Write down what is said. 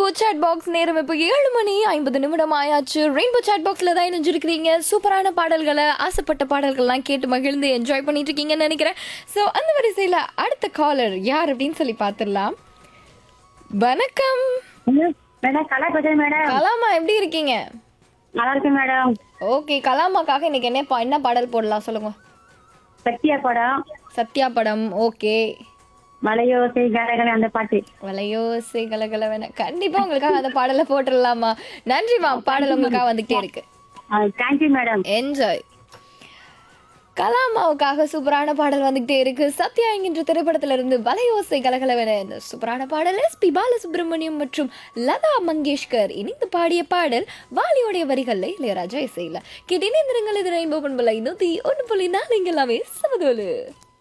rainbow chat box நேரம் இப்போ ஏழு மணி ஐம்பது நிமிடம் ஆயாச்சு ரெயின்போ சாட் பாக்ஸில் தான் இணைஞ்சிருக்கிறீங்க சூப்பரான பாடல்களை ஆசைப்பட்ட பாடல்கள்லாம் கேட்டு மகிழ்ந்து என்ஜாய் பண்ணிட்டு இருக்கீங்கன்னு நினைக்கிறேன் ஸோ அந்த வரிசையில் அடுத்த காலர் யார் அப்படின்னு சொல்லி பார்த்துடலாம் வணக்கம் மேடம் கலா பேசுறேன் மேடம் கலாமா எப்படி இருக்கீங்க நல்லா இருக்கேன் மேடம் ஓகே கலாமாக்காக இன்னைக்கு என்ன பா- என்ன பாடல் போடலாம் சொல்லுங்க சத்யா படம் சத்யா படம் ஓகே மலையோசை கரகலை அந்த பாட்டு வலையோசை கலகலவன கண்டிப்பா உங்களுக்காக அந்த பாடலை போட்டுடலாமா நன்றிமா பாடல் உங்களுக்காக வந்துகிட்டே இருக்கு தேங்க்யூ மேடம் என்ஜாய் கலாமாவுக்காக சூப்பரான பாடல் வந்துகிட்டே இருக்கு சத்யா என்கின்ற திரைப்படத்துல இருந்து வலையோசை கலகலவென இந்த சூப்பரான பாடல் எஸ் பி பாலசுப்ரமணியம் மற்றும் லதா மங்கேஷ்கர் இணைந்து பாடிய பாடல் வாலியோடைய வரிகள்ல இளையராஜா இசையில கேட்டு இணைந்திருங்கள் இது ரெயின்போ பண்பலை நூத்தி ஒன்று புள்ளி நாலு இங்க எல்லாமே சமதோலு